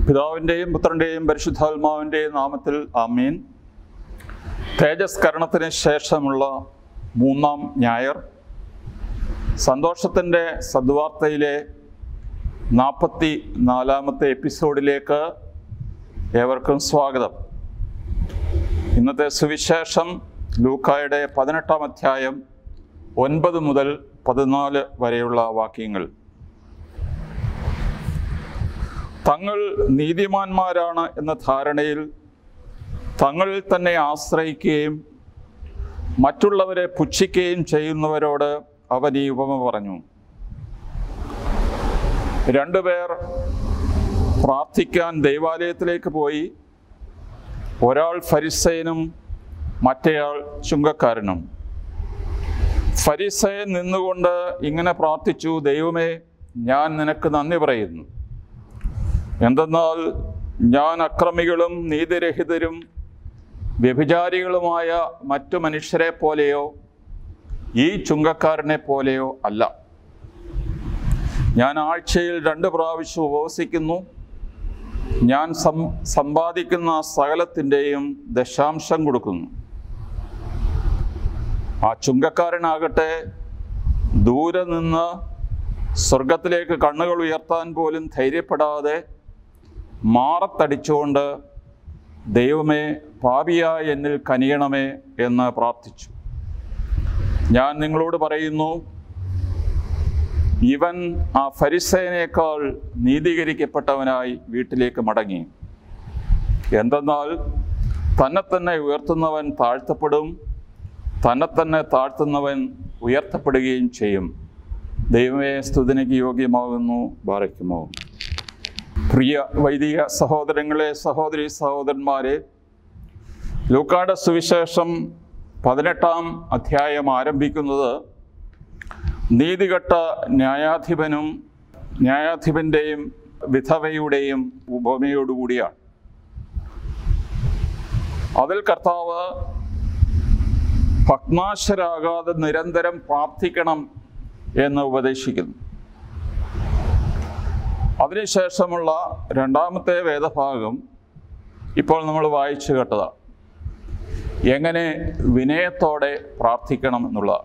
പിതാവിൻ്റെയും പുത്രൻ്റെയും പരിശുദ്ധാത്മാവിൻ്റെയും നാമത്തിൽ ആമീൻ തേജസ്കരണത്തിന് ശേഷമുള്ള മൂന്നാം ഞായർ സന്തോഷത്തിൻ്റെ സദ്വാർത്തയിലെ നാൽപ്പത്തി നാലാമത്തെ എപ്പിസോഡിലേക്ക് ഏവർക്കും സ്വാഗതം ഇന്നത്തെ സുവിശേഷം ലൂക്കായുടെ പതിനെട്ടാം അധ്യായം ഒൻപത് മുതൽ പതിനാല് വരെയുള്ള വാക്യങ്ങൾ തങ്ങൾ നീതിമാന്മാരാണ് എന്ന ധാരണയിൽ തങ്ങളിൽ തന്നെ ആശ്രയിക്കുകയും മറ്റുള്ളവരെ പുച്ഛിക്കുകയും ചെയ്യുന്നവരോട് അവൻ ഈ ഉപമ പറഞ്ഞു രണ്ടുപേർ പ്രാർത്ഥിക്കാൻ ദൈവാലയത്തിലേക്ക് പോയി ഒരാൾ ഫരിസയനും മറ്റേയാൾ ചുങ്കക്കാരനും ഫരിസയൻ നിന്നുകൊണ്ട് ഇങ്ങനെ പ്രാർത്ഥിച്ചു ദൈവമേ ഞാൻ നിനക്ക് നന്ദി പറയുന്നു എന്തെന്നാൽ ഞാൻ അക്രമികളും നീതിരഹിതരും വ്യഭിചാരികളുമായ മറ്റു മനുഷ്യരെ പോലെയോ ഈ ചുങ്കക്കാരനെ പോലെയോ അല്ല ഞാൻ ആഴ്ചയിൽ രണ്ട് പ്രാവശ്യം ഉപവസിക്കുന്നു ഞാൻ സം സമ്പാദിക്കുന്ന സകലത്തിൻ്റെയും ദശാംശം കൊടുക്കുന്നു ആ ചുങ്കക്കാരനാകട്ടെ ദൂരെ നിന്ന് സ്വർഗത്തിലേക്ക് കണ്ണുകൾ ഉയർത്താൻ പോലും ധൈര്യപ്പെടാതെ മാറത്തടിച്ചുകൊണ്ട് ദൈവമേ പാപിയായ എന്നിൽ കനിയണമേ എന്ന് പ്രാർത്ഥിച്ചു ഞാൻ നിങ്ങളോട് പറയുന്നു ഇവൻ ആ ഫരിസയനേക്കാൾ നീതീകരിക്കപ്പെട്ടവനായി വീട്ടിലേക്ക് മടങ്ങി എന്തെന്നാൽ തന്നെ തന്നെ ഉയർത്തുന്നവൻ താഴ്ത്തപ്പെടും തന്നെ തന്നെ താഴ്ത്തുന്നവൻ ഉയർത്തപ്പെടുകയും ചെയ്യും ദൈവമേ സ്തുതിനയ്ക്ക് യോഗ്യമാകുന്നു ബാറയ്ക്കുമോ പ്രിയ വൈദിക സഹോദരങ്ങളെ സഹോദരി സഹോദരന്മാരെ ലൂക്കാട് സുവിശേഷം പതിനെട്ടാം അധ്യായം ആരംഭിക്കുന്നത് നീതികെട്ട ന്യായാധിപനും ന്യായാധിപൻ്റെയും വിധവയുടെയും ഉപമയോടുകൂടിയാണ് അതിൽ കർത്താവ് ഭഗ്നാശരാകാതെ നിരന്തരം പ്രാർത്ഥിക്കണം എന്ന് ഉപദേശിക്കുന്നു അതിനുശേഷമുള്ള രണ്ടാമത്തെ വേദഭാഗം ഇപ്പോൾ നമ്മൾ വായിച്ചു കേട്ടതാണ് എങ്ങനെ വിനയത്തോടെ പ്രാർത്ഥിക്കണം എന്നുള്ളതാണ്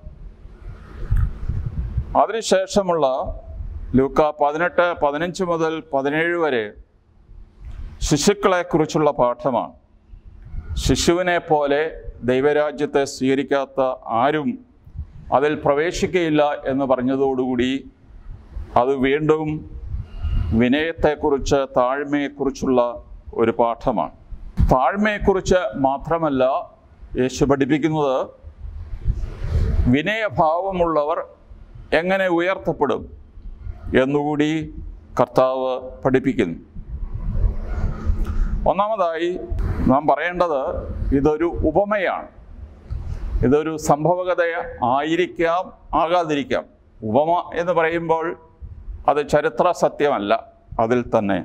അതിനുശേഷമുള്ള ലൂക്ക പതിനെട്ട് പതിനഞ്ച് മുതൽ പതിനേഴ് വരെ ശിശുക്കളെക്കുറിച്ചുള്ള പാഠമാണ് ശിശുവിനെ പോലെ ദൈവരാജ്യത്തെ സ്വീകരിക്കാത്ത ആരും അതിൽ പ്രവേശിക്കയില്ല എന്ന് പറഞ്ഞതോടുകൂടി അത് വീണ്ടും വിനയത്തെക്കുറിച്ച് താഴ്മയെക്കുറിച്ചുള്ള ഒരു പാഠമാണ് താഴ്മയെക്കുറിച്ച് മാത്രമല്ല യേശു പഠിപ്പിക്കുന്നത് വിനയഭാവമുള്ളവർ എങ്ങനെ ഉയർത്തപ്പെടും എന്നുകൂടി കർത്താവ് പഠിപ്പിക്കുന്നു ഒന്നാമതായി നാം പറയേണ്ടത് ഇതൊരു ഉപമയാണ് ഇതൊരു സംഭവകഥ ആയിരിക്കാം ആകാതിരിക്കാം ഉപമ എന്ന് പറയുമ്പോൾ അത് ചരിത്ര സത്യമല്ല അതിൽ തന്നെ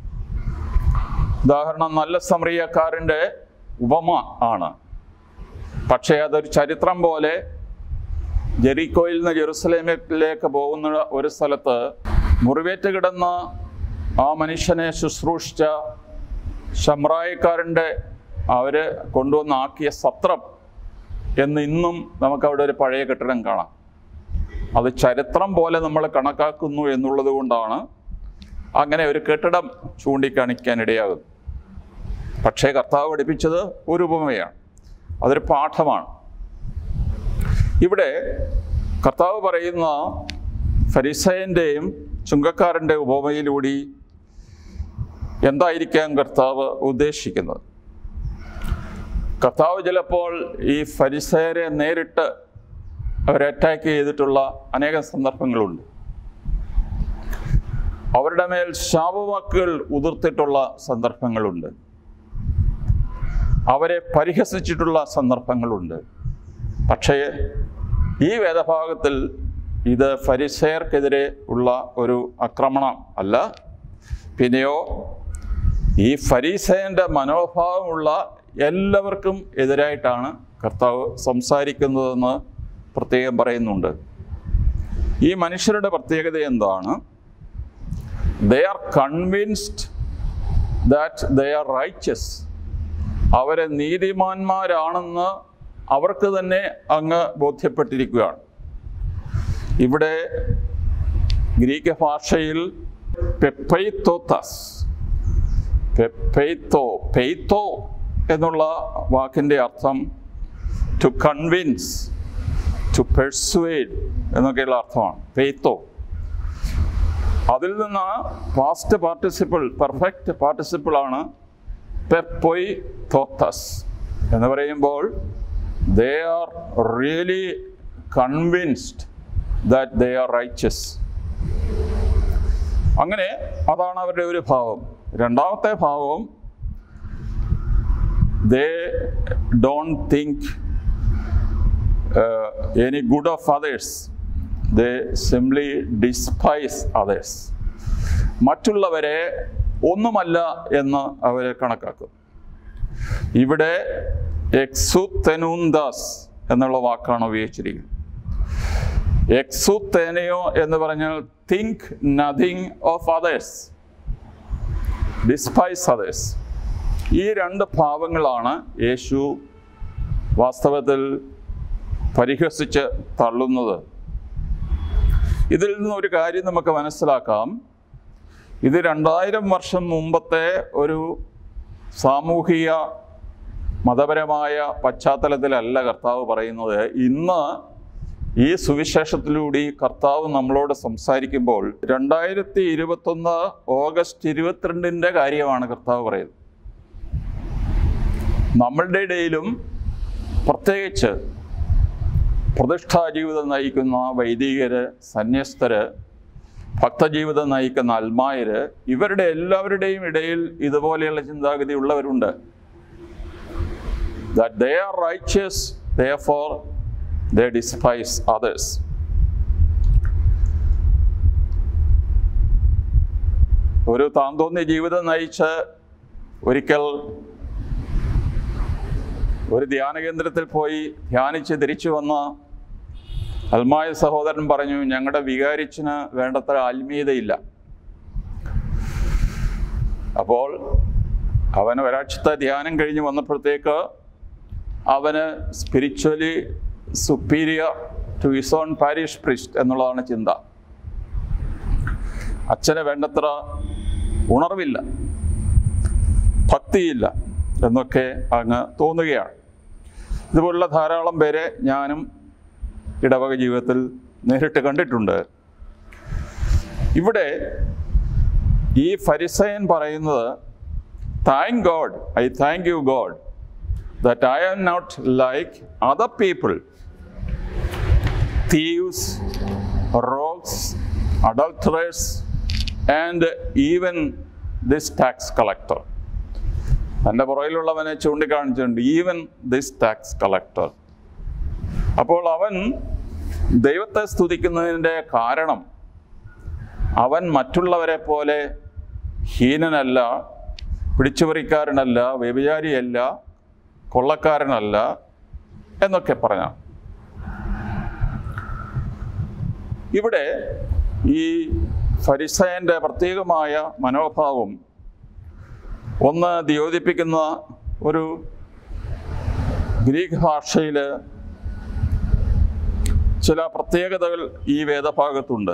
ഉദാഹരണം നല്ല സമറിയക്കാരൻ്റെ ഉപമ ആണ് പക്ഷേ അതൊരു ചരിത്രം പോലെ ജെറിക്കോയിൽ നിന്ന് ജെറുസലേമിലേക്ക് പോകുന്ന ഒരു സ്ഥലത്ത് മുറിവേറ്റ് കിടന്ന ആ മനുഷ്യനെ ശുശ്രൂഷിച്ച ഷമ്രായക്കാരൻ്റെ അവർ കൊണ്ടുവന്ന് ആക്കിയ സത്രം എന്ന് ഇന്നും നമുക്കവിടെ ഒരു പഴയ കെട്ടിടം കാണാം അത് ചരിത്രം പോലെ നമ്മൾ കണക്കാക്കുന്നു എന്നുള്ളത് കൊണ്ടാണ് അങ്ങനെ ഒരു കെട്ടിടം ചൂണ്ടിക്കാണിക്കാൻ ഇടയാകുന്നത് പക്ഷേ കർത്താവ് പഠിപ്പിച്ചത് ഒരു ഉപമയാണ് അതൊരു പാഠമാണ് ഇവിടെ കർത്താവ് പറയുന്ന ഫരിസയൻ്റെയും ചുങ്കക്കാരൻ്റെ ഉപമയിലൂടി എന്തായിരിക്കാം കർത്താവ് ഉദ്ദേശിക്കുന്നത് കർത്താവ് ചിലപ്പോൾ ഈ ഫരിസയരെ നേരിട്ട് അവരെ അറ്റാക്ക് ചെയ്തിട്ടുള്ള അനേകം സന്ദർഭങ്ങളുണ്ട് അവരുടെ മേൽ ശാപവാക്കുകൾ ഉതിർത്തിട്ടുള്ള സന്ദർഭങ്ങളുണ്ട് അവരെ പരിഹസിച്ചിട്ടുള്ള സന്ദർഭങ്ങളുണ്ട് പക്ഷേ ഈ വേദഭാഗത്തിൽ ഇത് ഫരിസയർക്കെതിരെ ഉള്ള ഒരു ആക്രമണം അല്ല പിന്നെയോ ഈ ഫരീസയൻ്റെ മനോഭാവമുള്ള എല്ലാവർക്കും എതിരായിട്ടാണ് കർത്താവ് സംസാരിക്കുന്നതെന്ന് പ്രത്യേകം പറയുന്നുണ്ട് ഈ മനുഷ്യരുടെ പ്രത്യേകത എന്താണ് they are convinced that they are righteous അവരെ നീതിമാന്മാരാണെന്ന് അവർക്ക് തന്നെ അങ്ങ് ബോധ്യപ്പെട്ടിരിക്കുകയാണ് ഇവിടെ ഗ്രീക്ക് ഭാഷയിൽ പെപ്പൈത്തോത്തസ് പെപ്പൈത്തോ പെയ്ത്തോ എന്നുള്ള വാക്കിൻ്റെ അർത്ഥം ടു കൺവിൻസ് ടു പെർസുവേഡ് എന്നൊക്കെയുള്ള അർത്ഥമാണ് പെയ്ത്തോ അതിൽ നിന്ന് പാസ്റ്റ് പാർട്ടിസിപ്പിൾ പെർഫെക്റ്റ് പാർട്ടിസിപ്പിൾ ആണ് പെപ്പൊയ് തോത്തസ് എന്ന് പറയുമ്പോൾ they are really convinced that they are righteous അങ്ങനെ അതാണ് അവരുടെ ഒരു ഭാവം രണ്ടാമത്തെ ഭാവം they don't think any good of others they simply despise others മറ്റുള്ളവരെ ഒന്നുമല്ല എന്ന് അവരെ കണക്കാക്കും ഇവിടെ എക്സുതെനൂന്ദാസ് എന്നുള്ള വാക്കാണ് ഉപയോഗിച്ചിരിക്കുന്നത് എക്സുത്തേനയോ എന്ന് പറഞ്ഞാൽ think nothing of others despise others ഈ രണ്ട് ഭാവങ്ങളാണ് യേശു വാസ്തവത്തിൽ പരിഹസിച്ച് തള്ളുന്നത് ഇതിൽ നിന്ന് ഒരു കാര്യം നമുക്ക് മനസ്സിലാക്കാം ഇത് രണ്ടായിരം വർഷം മുമ്പത്തെ ഒരു സാമൂഹിക മതപരമായ പശ്ചാത്തലത്തിലല്ല കർത്താവ് പറയുന്നത് ഇന്ന് ഈ സുവിശേഷത്തിലൂടെ കർത്താവ് നമ്മളോട് സംസാരിക്കുമ്പോൾ രണ്ടായിരത്തി ഇരുപത്തൊന്ന് ഓഗസ്റ്റ് ഇരുപത്തിരണ്ടിൻ്റെ കാര്യമാണ് കർത്താവ് പറയുന്നത് നമ്മളുടെ ഇടയിലും പ്രത്യേകിച്ച് പ്രതിഷ്ഠാ ജീവിതം നയിക്കുന്ന വൈദികര് സന്യസ്തര് ഭക്തജീവിതം നയിക്കുന്ന അൽമായര് ഇവരുടെ എല്ലാവരുടെയും ഇടയിൽ ഇതുപോലെയുള്ള ചിന്താഗതി ഉള്ളവരുണ്ട് that they are righteous, therefore they despise others. ഒരു താന്തോന്നി ജീവിതം നയിച്ച് ഒരിക്കൽ ഒരു ധ്യാന കേന്ദ്രത്തിൽ പോയി ധ്യാനിച്ച് തിരിച്ചു വന്ന അൽമായ സഹോദരൻ പറഞ്ഞു ഞങ്ങളുടെ വികാരിച്ചിന് വേണ്ടത്ര ആത്മീയതയില്ല അപ്പോൾ അവൻ ഒരാഴ്ചത്തെ ധ്യാനം കഴിഞ്ഞ് വന്നപ്പോഴത്തേക്ക് അവന് spiritually superior to his own parish priest എന്നുള്ളതാണ് ചിന്ത അച്ഛന് വേണ്ടത്ര ഉണർവില്ല ഭക്തിയില്ല എന്നൊക്കെ അങ്ങ് തോന്നുകയാണ് ഇതുപോലുള്ള ധാരാളം പേരെ ഞാനും ഇടവക ജീവിതത്തിൽ നേരിട്ട് കണ്ടിട്ടുണ്ട് ഇവിടെ ഈ ഫരിസയൻ പറയുന്നത് thank God I thank you God that I am not like other people thieves, rogues, adulterers, and even this tax collector. എൻ്റെ പുറകിലുള്ളവനെ ചൂണ്ടിക്കാണിച്ചിട്ടുണ്ട് ഈവൻ ദിസ് ടാക്സ് കളക്ടർ അപ്പോൾ അവൻ ദൈവത്തെ സ്തുതിക്കുന്നതിൻ്റെ കാരണം അവൻ മറ്റുള്ളവരെ പോലെ ഹീനനല്ല പിടിച്ചുപറിക്കാരനല്ല വ്യഭിചാരിയല്ല കൊള്ളക്കാരനല്ല എന്നൊക്കെ പറഞ്ഞാൽ ഇവിടെ ഈ ഫരിസയൻ്റെ പ്രത്യേകമായ മനോഭാവം ഒന്ന് ദ്യോതിപ്പിക്കുന്ന ഒരു ഗ്രീക്ക് ഭാഷയിൽ ചില പ്രത്യേകതകൾ ഈ വേദഭാഗത്തുണ്ട്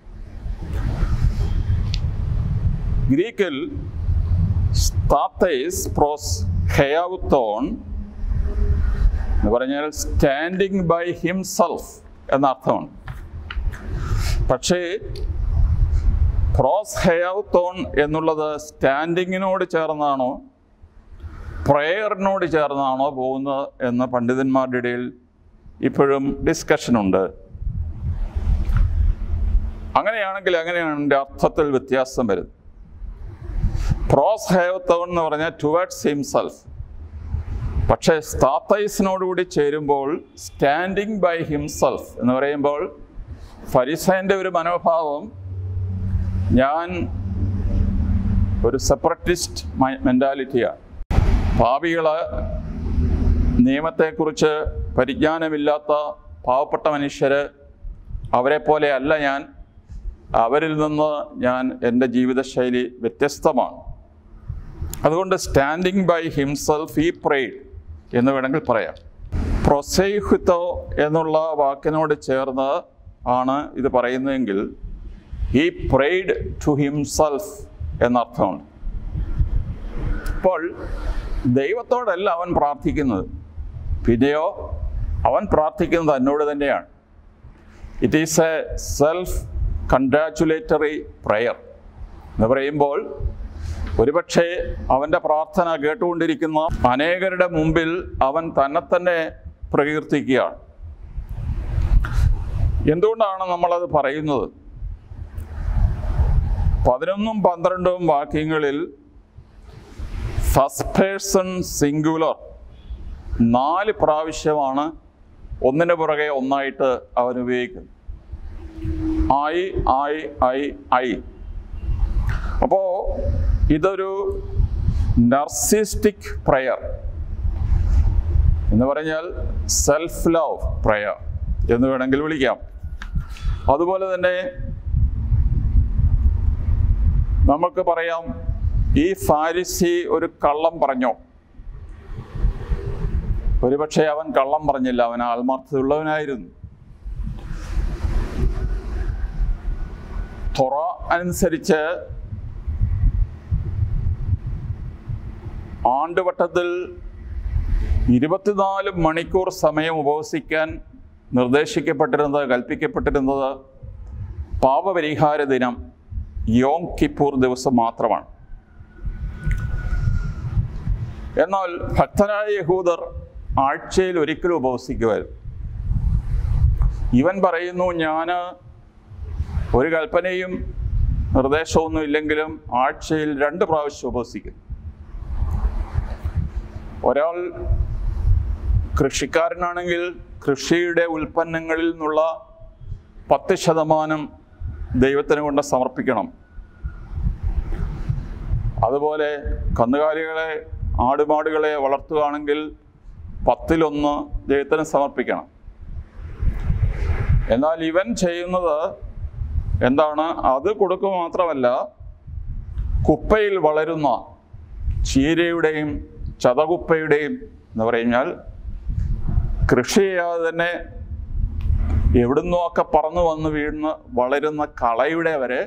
ഗ്രീക്കിൽ സ്താത്തേസ് പ്രോസ് ഹെയാവുത്തോൺ എന്ന് പറഞ്ഞാൽ സ്റ്റാൻഡിങ് ബൈ ഹിംസെൽഫ് എന്ന അർത്ഥമാണ് പക്ഷേ പ്രോസ് ഹെയാവുത്തോൺ എന്നുള്ളത് സ്റ്റാൻഡിങ്ങിനോട് ചേർന്നാണോ പ്രേയറിനോട് ചേർന്നാണോ പോകുന്നത് എന്ന് പണ്ഡിതന്മാരുടെ ഇടയിൽ ഇപ്പോഴും ഡിസ്കഷനുണ്ട് അങ്ങനെയാണെങ്കിൽ അങ്ങനെയാണ് എൻ്റെ അർത്ഥത്തിൽ വ്യത്യാസം വരുന്നത് പ്രോസ് ഹേവത്തോൺ എന്ന് പറഞ്ഞാൽ ടുവേർഡ്സ് ഹിംസെൽഫ് പക്ഷേ സ്താത്തൈസിനോടുകൂടി ചേരുമ്പോൾ സ്റ്റാൻഡിങ് ബൈ ഹിംസെൽഫ് എന്ന് പറയുമ്പോൾ ഫരിസൈൻ്റെ ഒരു മനോഭാവം ഞാൻ ഒരു സെപ്പററ്റിസ്റ്റ് മെൻറ്റാലിറ്റിയാണ് പാപികള് നിയമത്തെക്കുറിച്ച് പരിജ്ഞാനമില്ലാത്ത പാവപ്പെട്ട മനുഷ്യർ അവരെ പോലെ അല്ല ഞാൻ അവരിൽ നിന്ന് ഞാൻ എൻ്റെ ജീവിതശൈലി വ്യത്യസ്തമാണ് അതുകൊണ്ട് standing by himself he prayed എന്ന് വേണമെങ്കിൽ പറയാം പ്രൊസൈഹിത്തോ എന്നുള്ള വാക്കിനോട് ചേർന്ന് ആണ് ഇത് പറയുന്നതെങ്കിൽ ഈ പ്രേഡ് ടു ഹിംസെൽഫ് എന്നർത്ഥമുണ്ട് അപ്പോൾ ദൈവത്തോടല്ല അവൻ പ്രാർത്ഥിക്കുന്നത് പിന്നെയോ അവൻ പ്രാർത്ഥിക്കുന്നത് എന്നോട് തന്നെയാണ് it is a self congratulatory prayer എന്ന് പറയുമ്പോൾ ഒരുപക്ഷെ അവൻ്റെ പ്രാർത്ഥന കേട്ടുകൊണ്ടിരിക്കുന്ന അനേകരുടെ മുമ്പിൽ അവൻ തന്നെ തന്നെ പ്രകീർത്തിക്കുകയാണ് എന്തുകൊണ്ടാണ് നമ്മളത് പറയുന്നത് പതിനൊന്നും പന്ത്രണ്ടും വാക്യങ്ങളിൽ ഫസ്റ്റ് പേഴ്സൺ സിംഗുലർ നാല് പ്രാവശ്യമാണ് ഒന്നിനു പുറകെ ഒന്നായിട്ട് അവൻ ഉപയോഗിക്കുന്നത് ഐ ഐ ഐ ഐ അപ്പോ ഇതൊരു നർസിസ്റ്റിക് പ്രയർ എന്ന് പറഞ്ഞാൽ സെൽഫ് ലവ് പ്രയർ എന്ന് വേണമെങ്കിൽ വിളിക്കാം അതുപോലെ തന്നെ നമുക്ക് പറയാം ഈ ഫാരിസി ഒരു കള്ളം പറഞ്ഞോ ഒരുപക്ഷെ അവൻ കള്ളം പറഞ്ഞില്ല അവൻ ആത്മാർത്ഥതയുള്ളവനായിരുന്നു തൊറ അനുസരിച്ച് ആണ്ടുവട്ടത്തിൽ ഇരുപത്തിനാല് മണിക്കൂർ സമയം ഉപവസിക്കാൻ നിർദ്ദേശിക്കപ്പെട്ടിരുന്നത് കൽപ്പിക്കപ്പെട്ടിരുന്നത് പാപപരിഹാര ദിനം യോം കിപ്പൂർ ദിവസം മാത്രമാണ് എന്നാൽ ഭക്തനായ യഹൂദർ ആഴ്ചയിൽ ഒരിക്കലും ഉപവസിക്കുമായിരുന്നു ഇവൻ പറയുന്നു ഞാൻ ഒരു കൽപ്പനയും നിർദ്ദേശമൊന്നും ഇല്ലെങ്കിലും ആഴ്ചയിൽ രണ്ട് പ്രാവശ്യം ഉപവസിക്കും ഒരാൾ കൃഷിക്കാരനാണെങ്കിൽ കൃഷിയുടെ ഉൽപ്പന്നങ്ങളിൽ നിന്നുള്ള പത്ത് ശതമാനം ദൈവത്തിന് കൊണ്ട് സമർപ്പിക്കണം അതുപോലെ കന്നുകാലികളെ ആടുമാടുകളെ വളർത്തുകയാണെങ്കിൽ പത്തിലൊന്ന് ദൈവത്തിന് സമർപ്പിക്കണം എന്നാൽ ഇവൻ ചെയ്യുന്നത് എന്താണ് അത് കൊടുക്കുക മാത്രമല്ല കുപ്പയിൽ വളരുന്ന ചീരയുടെയും ചതകുപ്പയുടെയും എന്ന് പറഞ്ഞാൽ കൃഷി ചെയ്യാതെ തന്നെ എവിടുന്നോ ഒക്കെ പറന്നു വന്ന് വീഴുന്ന വളരുന്ന കളയുടെ വരെ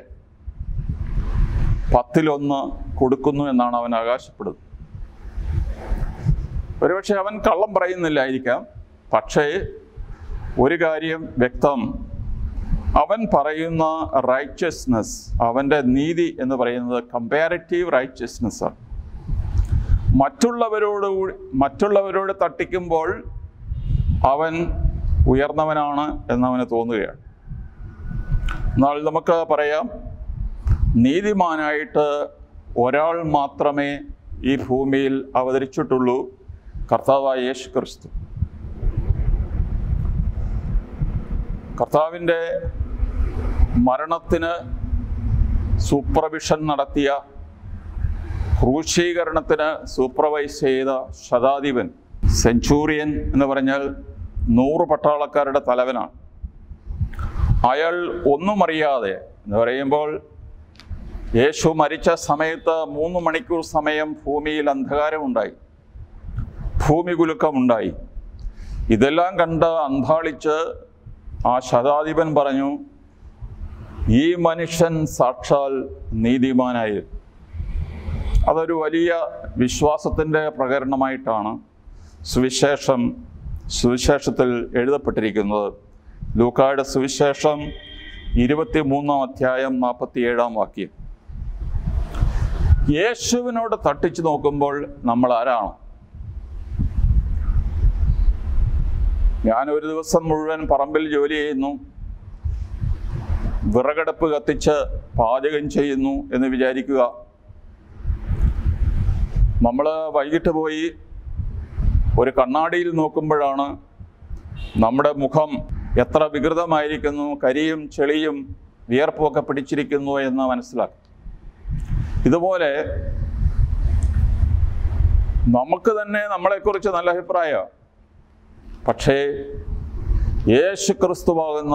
പത്തിലൊന്ന് കൊടുക്കുന്നു എന്നാണ് അവൻ അവകാശപ്പെടുന്നത് ഒരുപക്ഷെ അവൻ കള്ളം പറയുന്നില്ലായിരിക്കാം പക്ഷേ ഒരു കാര്യം വ്യക്തം അവൻ പറയുന്ന റൈച്ചസ്നെസ് അവൻ്റെ നീതി എന്ന് പറയുന്നത് കമ്പാരിറ്റീവ് റൈച്ചസ്നെസ് ആണ് മറ്റുള്ളവരോട് കൂടി മറ്റുള്ളവരോട് തട്ടിക്കുമ്പോൾ അവൻ ഉയർന്നവനാണ് എന്നവന് തോന്നുകയാണ് എന്നാൽ നമുക്ക് പറയാം നീതിമാനായിട്ട് ഒരാൾ മാത്രമേ ഈ ഭൂമിയിൽ അവതരിച്ചിട്ടുള്ളൂ കർത്താവായ യേശു ക്രിസ്തു കർത്താവിൻ്റെ മരണത്തിന് സൂപ്പർവിഷൻ നടത്തിയ ക്രൂശീകരണത്തിന് സൂപ്പർവൈസ് ചെയ്ത ശതാധിപൻ സെഞ്ചൂറിയൻ എന്ന് പറഞ്ഞാൽ നൂറ് പട്ടാളക്കാരുടെ തലവനാണ് അയാൾ ഒന്നും അറിയാതെ എന്ന് പറയുമ്പോൾ യേശു മരിച്ച സമയത്ത് മൂന്ന് മണിക്കൂർ സമയം ഭൂമിയിൽ അന്ധകാരമുണ്ടായി ഭൂമി കുലുക്കമുണ്ടായി ഇതെല്ലാം കണ്ട് അന്താളിച്ച് ആ ശതാധിപൻ പറഞ്ഞു ഈ മനുഷ്യൻ സാക്ഷാൽ നീതിമാനായി അതൊരു വലിയ വിശ്വാസത്തിൻ്റെ പ്രകരണമായിട്ടാണ് സുവിശേഷം സുവിശേഷത്തിൽ എഴുതപ്പെട്ടിരിക്കുന്നത് ലൂക്കായുടെ സുവിശേഷം ഇരുപത്തി മൂന്നാം അധ്യായം നാൽപ്പത്തിയേഴാം വാക്യം യേശുവിനോട് തട്ടിച്ചു നോക്കുമ്പോൾ നമ്മൾ ആരാണ് ഞാൻ ഒരു ദിവസം മുഴുവൻ പറമ്പിൽ ജോലി ചെയ്യുന്നു വിറകടുപ്പ് കത്തിച്ച് പാചകം ചെയ്യുന്നു എന്ന് വിചാരിക്കുക നമ്മൾ വൈകിട്ട് പോയി ഒരു കണ്ണാടിയിൽ നോക്കുമ്പോഴാണ് നമ്മുടെ മുഖം എത്ര വികൃതമായിരിക്കുന്നു കരിയും ചെളിയും വിയർപ്പുമൊക്കെ പിടിച്ചിരിക്കുന്നു എന്ന് മനസ്സിലാക്കും ഇതുപോലെ നമുക്ക് തന്നെ നമ്മളെക്കുറിച്ച് നല്ല അഭിപ്രായമാണ് പക്ഷേ യേശു ക്രിസ്തുവാകുന്ന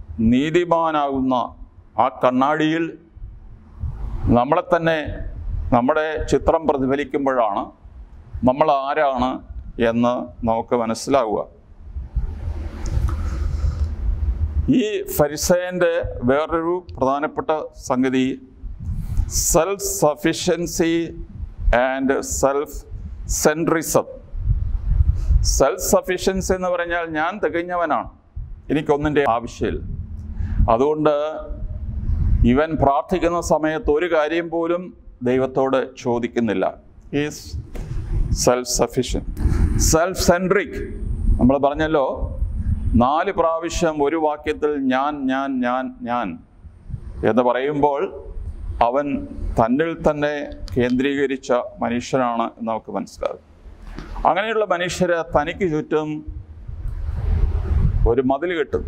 നീതിമാനാകുന്ന ആ കണ്ണാടിയിൽ നമ്മളെ തന്നെ നമ്മുടെ ചിത്രം പ്രതിഫലിക്കുമ്പോഴാണ് നമ്മൾ ആരാണ് എന്ന് നമുക്ക് മനസ്സിലാവുക ഈ ഫരിസയൻ്റെ വേറൊരു പ്രധാനപ്പെട്ട സംഗതി self sufficiency and self centrism self sufficiency എന്ന് പറഞ്ഞാൽ ഞാൻ തികഞ്ഞവനാണ് എനിക്കൊന്നിൻ്റെ ആവശ്യമില്ല അതുകൊണ്ട് ഇവൻ പ്രാർത്ഥിക്കുന്ന സമയത്ത് ഒരു കാര്യം പോലും ദൈവത്തോട് ചോദിക്കുന്നില്ല he's self sufficient self centric നമ്മൾ പറഞ്ഞല്ലോ നാല് പ്രാവശ്യം ഒരു വാക്യത്തിൽ ഞാൻ ഞാൻ ഞാൻ ഞാൻ എന്ന് പറയുമ്പോൾ അവൻ തന്നിൽ തന്നെ കേന്ദ്രീകരിച്ച മനുഷ്യനാണ് എന്ന് നമുക്ക് മനസ്സിലാകും അങ്ങനെയുള്ള മനുഷ്യരെ തനിക്ക് ചുറ്റും ഒരു മതിൽ കെട്ടും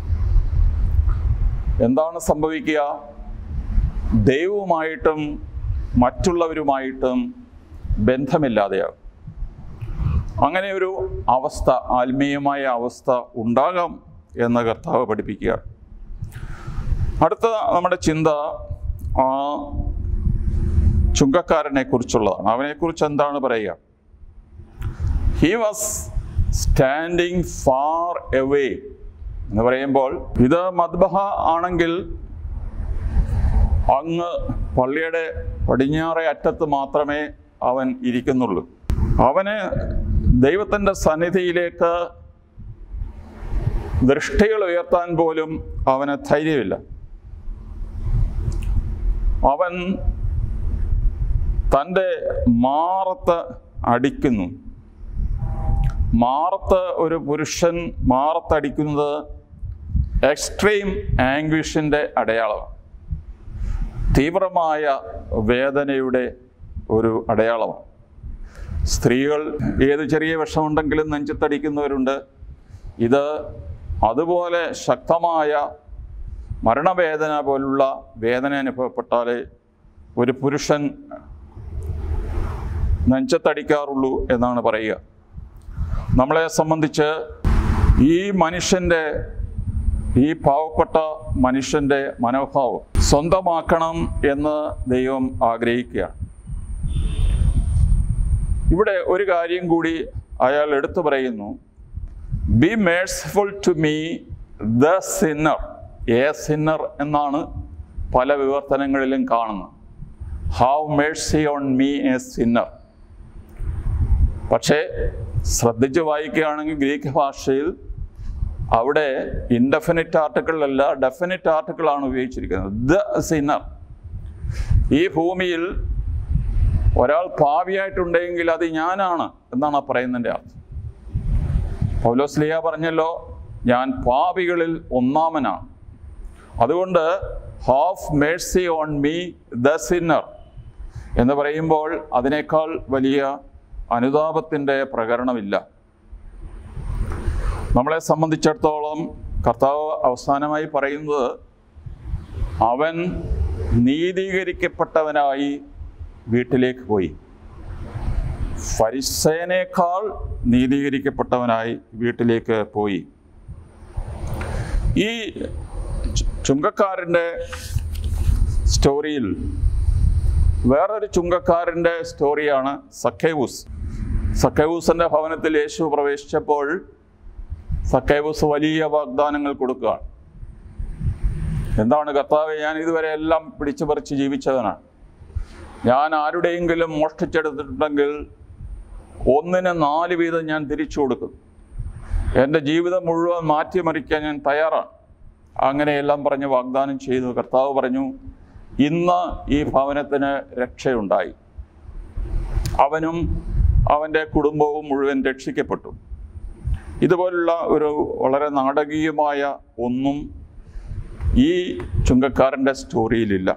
എന്താണ് സംഭവിക്കുക ദൈവവുമായിട്ടും മറ്റുള്ളവരുമായിട്ടും ബന്ധമില്ലാതെയാകും അങ്ങനെ ഒരു അവസ്ഥ ആത്മീയമായ അവസ്ഥ ഉണ്ടാകാം എന്ന് കർത്താവ് പഠിപ്പിക്കുക അടുത്ത നമ്മുടെ ചിന്ത ആ ചുങ്കക്കാരനെ കുറിച്ചുള്ളതാണ് അവനെക്കുറിച്ച് എന്താണ് പറയുക he was standing far away എന്ന് പറയുമ്പോൾ ഇത് മദ്ബഹ ആണെങ്കിൽ അങ്ങ് പള്ളിയുടെ പടിഞ്ഞാറേ അറ്റത്ത് മാത്രമേ അവൻ ഇരിക്കുന്നുള്ളൂ അവന് ദൈവത്തിൻ്റെ സന്നിധിയിലേക്ക് ദൃഷ്ടികൾ ഉയർത്താൻ പോലും അവന് ധൈര്യമില്ല അവൻ തൻ്റെ മാറത്ത് അടിക്കുന്നു മാറത്ത് ഒരു പുരുഷൻ മാറത്തടിക്കുന്നത് എക്സ്ട്രീം ആംഗ്വിഷിൻ്റെ അടയാളമാണ് തീവ്രമായ വേദനയുടെ ഒരു അടയാളമാണ് സ്ത്രീകൾ ഏത് ചെറിയ വിഷമുണ്ടെങ്കിലും നെഞ്ചത്തടിക്കുന്നവരുണ്ട് ഇത് അതുപോലെ ശക്തമായ മരണവേദന പോലുള്ള വേദന അനുഭവപ്പെട്ടാലേ ഒരു പുരുഷൻ നെഞ്ചത്തടിക്കാറുള്ളൂ എന്നാണ് പറയുക നമ്മളെ സംബന്ധിച്ച് ഈ മനുഷ്യൻ്റെ ഈ പാവപ്പെട്ട മനുഷ്യൻ്റെ മനോഭാവം സ്വന്തമാക്കണം എന്ന് ദൈവം ആഗ്രഹിക്കുകയാണ് ഇവിടെ ഒരു കാര്യം കൂടി അയാൾ എടുത്തു പറയുന്നു be merciful to me the sinner a sinner എന്നാണ് പല വിവർത്തനങ്ങളിലും കാണുന്നത് have mercy on me a sinner പക്ഷേ ശ്രദ്ധിച്ച് വായിക്കുകയാണെങ്കിൽ ഗ്രീക്ക് ഭാഷയിൽ അവിടെ ഇൻഡെഫിനിറ്റ് ആർട്ടിക്കിളല്ല ഡെഫിനിറ്റ് ആർട്ടിക്കിളാണ് ഉപയോഗിച്ചിരിക്കുന്നത് ദ സിന്നർ ഈ ഭൂമിയിൽ ഒരാൾ പാവിയായിട്ടുണ്ടെങ്കിൽ അത് ഞാനാണ് എന്നാണ് ആ പറയുന്നതിൻ്റെ അർത്ഥം പൗലോസ്ലിയ പറഞ്ഞല്ലോ ഞാൻ പാപികളിൽ ഒന്നാമനാണ് അതുകൊണ്ട് have mercy on me the sinner എന്ന് പറയുമ്പോൾ അതിനേക്കാൾ വലിയ അനുതാപത്തിൻ്റെ പ്രകരണമില്ല നമ്മളെ സംബന്ധിച്ചിടത്തോളം കർത്താവ് അവസാനമായി പറയുന്നത് അവൻ നീതീകരിക്കപ്പെട്ടവനായി വീട്ടിലേക്ക് പോയി ഫരിസേനേക്കാൾ നീതീകരിക്കപ്പെട്ടവനായി വീട്ടിലേക്ക് പോയി ഈ ചു- ചുങ്കക്കാരൻ്റെ സ്റ്റോറിയിൽ വേറൊരു ചുങ്കക്കാരൻ്റെ സ്റ്റോറിയാണ് സഖേവൂസ് സഖേവൂസിൻ്റെ ഭവനത്തിൽ യേശു പ്രവേശിച്ചപ്പോൾ സഖേവൂസ് വലിയ വാഗ്ദാനങ്ങൾ കൊടുക്കുകയാണ് എന്താണ് കർത്താവ് ഞാൻ ഇതുവരെ എല്ലാം പിടിച്ചു പറിച്ച് ജീവിച്ചവനാണ് ഞാൻ ആരുടെയെങ്കിലും മോഷ്ടിച്ചെടുത്തിട്ടുണ്ടെങ്കിൽ ഒന്നിന് നാല് വീതം ഞാൻ തിരിച്ചു കൊടുക്കും എൻ്റെ ജീവിതം മുഴുവൻ മാറ്റിമറിക്കാൻ ഞാൻ തയ്യാറാണ് അങ്ങനെയെല്ലാം പറഞ്ഞ് വാഗ്ദാനം ചെയ്തു കർത്താവ് പറഞ്ഞു ഇന്ന് ഈ ഭവനത്തിന് രക്ഷയുണ്ടായി അവനും അവൻ്റെ കുടുംബവും മുഴുവൻ രക്ഷിക്കപ്പെട്ടു ഇതുപോലുള്ള ഒരു വളരെ നാടകീയമായ ഒന്നും ഈ ചുങ്കക്കാരൻ്റെ സ്റ്റോറിയിലില്ല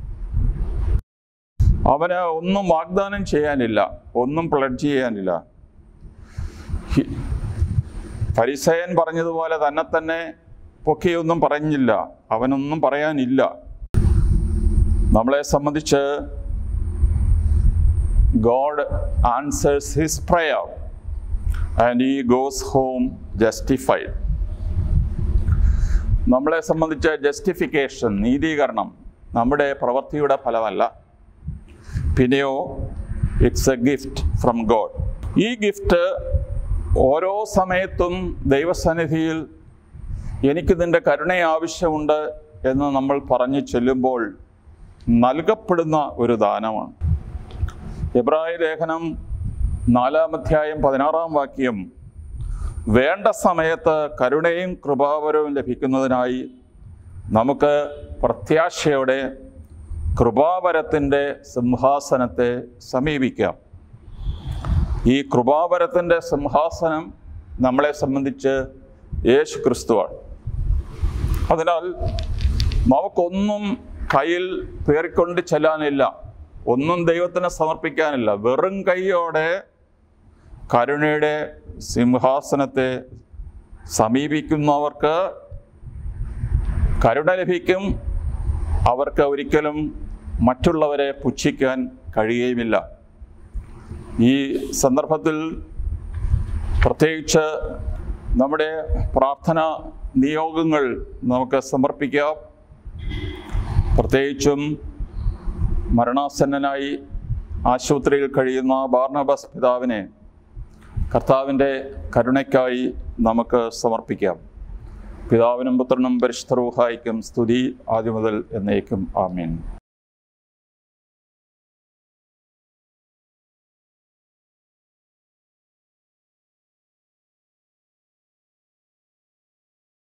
അവന് ഒന്നും വാഗ്ദാനം ചെയ്യാനില്ല ഒന്നും പ്ലഡ്ജ് ചെയ്യാനില്ല ഹി- ഫരിസയൻ പറഞ്ഞതുപോലെ തന്നെ തന്നെ പൊക്കിയൊന്നും പറഞ്ഞില്ല അവനൊന്നും പറയാനില്ല നമ്മളെ സംബന്ധിച്ച് God answers his prayer and he goes home justified നമ്മളെ സംബന്ധിച്ച് ജസ്റ്റിഫിക്കേഷൻ നീതീകരണം നമ്മുടെ പ്രവൃത്തിയുടെ ഫലമല്ല പിന്നെയോ it's a gift from God ഈ ഗിഫ്റ്റ് ഓരോ സമയത്തും ദൈവസന്നിധിയിൽ എനിക്ക് നിന്റെ കരുണ ആവശ്യമുണ്ട് എന്ന് നമ്മൾ പറഞ്ഞു ചെല്ലുമ്പോൾ നൽകപ്പെടുന്ന ഒരു ദാനമാണ് എബ്രായ ലേഖനം നാലാം അധ്യായം പതിനാറാം വാക്യം വേണ്ട സമയത്ത് കരുണയും കൃപാവരവും ലഭിക്കുന്നതിനായി നമുക്ക് പ്രത്യാശയോടെ കൃപാവരത്തിൻ്റെ സിംഹാസനത്തെ സമീപിക്കാം ഈ കൃപാവരത്തിൻ്റെ സിംഹാസനം നമ്മളെ സംബന്ധിച്ച് യേശു ക്രിസ്തുവാണ് അതിനാൽ നമുക്കൊന്നും കയ്യിൽ പേറിക്കൊണ്ട് ചെല്ലാനില്ല ഒന്നും ദൈവത്തിന് സമർപ്പിക്കാനില്ല വെറും കൈയോടെ കരുണയുടെ സിംഹാസനത്തെ സമീപിക്കുന്നവർക്ക് കരുണ ലഭിക്കും അവർക്ക് ഒരിക്കലും മറ്റുള്ളവരെ പുച്ഛിക്കാൻ കഴിയുകയുമില്ല ഈ സന്ദർഭത്തിൽ പ്രത്യേകിച്ച് നമ്മുടെ പ്രാർത്ഥന നിയോഗങ്ങൾ നമുക്ക് സമർപ്പിക്കാം പ്രത്യേകിച്ചും മരണാസന്നനായി ആശുപത്രിയിൽ കഴിയുന്ന ബാർണബസ് പിതാവിനെ കർത്താവിൻ്റെ കരുണയ്ക്കായി നമുക്ക് സമർപ്പിക്കാം പിതാവിനും പുത്രനും പരിശുദ്ധ റൂഹായിക്കും സ്തുതി ആദ്യം മുതൽ എന്നേക്കും ആമീൻ